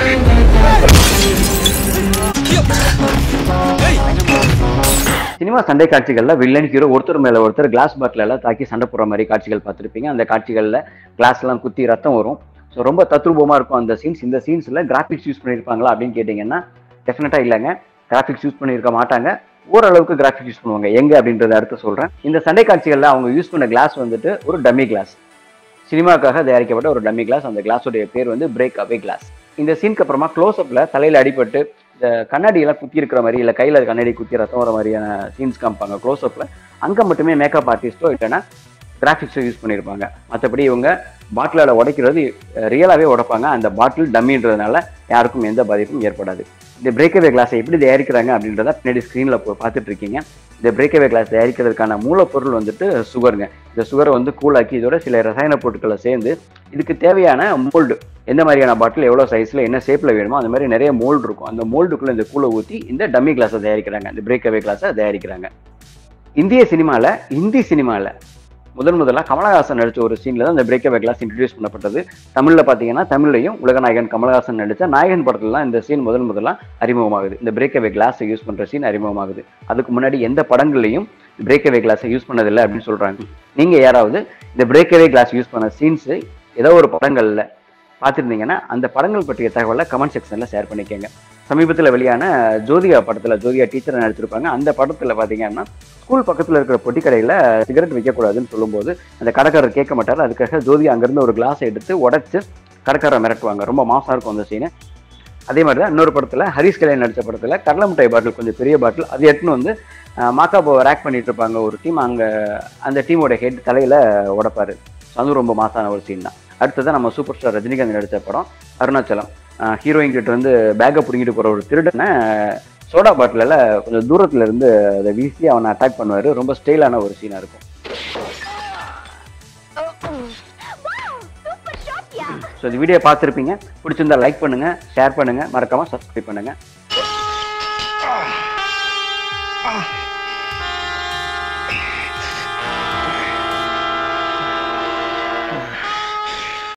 cinema சண்டை காட்சிகள்ல villain hero ஒருத்தர் மேல ஒருத்தர் கிளாஸ் பாட்டில் எல்லாம் தாக்கி சண்டை போடுற மாதிரி காட்சிகள் பார்த்துருப்பீங்க அந்த காட்சிகள்ல கிளாஸ் எல்லாம் குத்தி ரத்தம் வரும் ஸோ ரொம்ப தத்ரூபமா இருக்கும் அந்த சீன்ஸ் இந்த சீன்ஸ்ல கிராஃபிக்ஸ் யூஸ் பண்ணியிருப்பாங்களா அப்படின்னு கேட்டிங்கன்னா டெஃபினட்டா இல்லைங்க கிராஃபிக்ஸ் யூஸ் பண்ணியிருக்க மாட்டாங்க ஓரளவுக்கு கிராஃபிக்ஸ் யூஸ் பண்ணுவாங்க எங்க அப்படின்றத அடுத்து சொல்றேன் இந்த சண்டை காட்சிகள்ல அவங்க யூஸ் பண்ண கிளாஸ் வந்துட்டு ஒரு டம்மி கிளாஸ் சினிமாக்காக தயாரிக்கப்பட்ட ஒரு டம்மி கிளாஸ் அந்த கிளாஸோடைய பேர் வந்து பிரேக் அவே கிளாஸ் இந்த சீனுக்கு அப்புறமா க்ளோஸ்அப்ல தலையில அடிபட்டு இந்த கண்ணாடி எல்லாம் குத்தி இருக்கிற மாதிரி இல்ல கையில கண்ணாடி குத்தி ரத்தம் வர மாதிரியான சீன்ஸ் காமிப்பாங்க க்ளோஸ்அப்ல அங்க மட்டுமே மேக்கப் ஆர்டிஸ்டோ இல்லைன்னா கிராஃபிக்ஸோ யூஸ் பண்ணியிருப்பாங்க மற்றபடி இவங்க பாட்டிலால் உடைக்கிறது ரியலாகவே உடைப்பாங்க அந்த பாட்டில் டம்மின்றதுனால யாருக்கும் எந்த பாதிப்பும் ஏற்படாது இந்த பிரேக்கவே கிளாஸை எப்படி தயாரிக்கிறாங்க அப்படின்றத பின்னாடி ஸ்க்ரீனில் பார்த்துட்டு இருக்கீங்க இந்த பிரேக்கவே கிளாஸ் தயாரிக்கிறதுக்கான மூலப்பொருள் வந்துட்டு சுகருங்க இந்த சுகரை வந்து கூலாக்கி இதோட சில ரசாயன பொருட்களை சேர்ந்து இதுக்கு தேவையான மோல்டு எந்த மாதிரியான பாட்டில் எவ்வளோ சைஸில் என்ன ஷேப்பில் வேணுமோ அந்த மாதிரி நிறைய மோல்டு இருக்கும் அந்த மோல்டுக்குள்ளே இந்த கூலை ஊற்றி இந்த டம்மி கிளாஸை தயாரிக்கிறாங்க இந்த பிரேக்கவே கிளாஸை தயாரிக்கிறாங்க இந்திய சினிமாவில் இந்தி சினிமாவில் முதன் முதலாக கமலஹாசன் நடிச்ச ஒரு சீனில் தான் இந்த பிரேக்கவே கிளாஸ் இன்ட்ரடியூஸ் பண்ணப்பட்டது தமிழில் பார்த்தீங்கன்னா தமிழ்லையும் உலகநாயகன் கமலஹாசன் நடித்த நாயகன் படத்துல தான் இந்த சீன் முதல் முதலாக அறிமுகமாகுது இந்த பிரேக்கவே கிளாஸை யூஸ் பண்ணுற சீன் அறிமுகமாகுது அதுக்கு முன்னாடி எந்த படங்கள்லையும் பிரேக்கவே கிளாஸை யூஸ் பண்ணதில்லை அப்படின்னு சொல்கிறாங்க நீங்கள் யாராவது இந்த பிரேக்கவே கிளாஸ் யூஸ் பண்ண சீன்ஸு ஏதோ ஒரு படங்களில் பார்த்துருந்தீங்கன்னா அந்த படங்கள் பற்றிய தகவலை கமெண்ட் செக்ஷனில் ஷேர் பண்ணிக்கோங்க சமீபத்தில் வெளியான ஜோதிகா படத்தில் ஜோதிகா டீச்சரை நடிச்சிருப்பாங்க அந்த படத்தில் பார்த்தீங்கன்னா ஸ்கூல் பக்கத்தில் இருக்கிற பொட்டி கடையில் சிகரெட் வைக்கக்கூடாதுன்னு சொல்லும்போது அந்த கடைக்காரர் கேட்க மாட்டார் அதுக்காக ஜோதிகா அங்கேருந்து ஒரு கிளாஸை எடுத்து உடச்சி கடைக்காரரை மிரட்டுவாங்க ரொம்ப மாசாக இருக்கும் அந்த சீனு அதே மாதிரி தான் இன்னொரு படத்தில் ஹரிஷ் கல்யாண் நடித்த படத்தில் கடலை மிட்டாய் பாட்டில் கொஞ்சம் பெரிய பாட்டில் அது எடுத்துன்னு வந்து மாக்காப்போ ரேக் பண்ணிட்டு இருப்பாங்க ஒரு டீம் அங்கே அந்த டீமோட ஹெட் தலையில் உடைப்பாரு அதுவும் ரொம்ப மாசான ஒரு சீன் தான் அடுத்ததான் நம்ம சூப்பர் ஸ்டார் ரஜினிகாந்த் நடித்த படம் அருணாச்சலம் ஹீரோயின் கிட்ட இருந்து பேக்கை பிடிங்கிட்டு போகிற ஒரு திருடனை சோடா பாட்டிலில் கொஞ்சம் தூரத்துல இருந்து அதை வீசி அவனை அட்டாக் பண்ணுவார் ரொம்ப ஸ்டைலான ஒரு சீனாக இருக்கும் ஸோ இந்த வீடியோ பார்த்துருப்பீங்க பிடிச்சிருந்தா லைக் பண்ணுங்க ஷேர் பண்ணுங்க மறக்காம சப்ஸ்கிரைப் பண்ணுங்க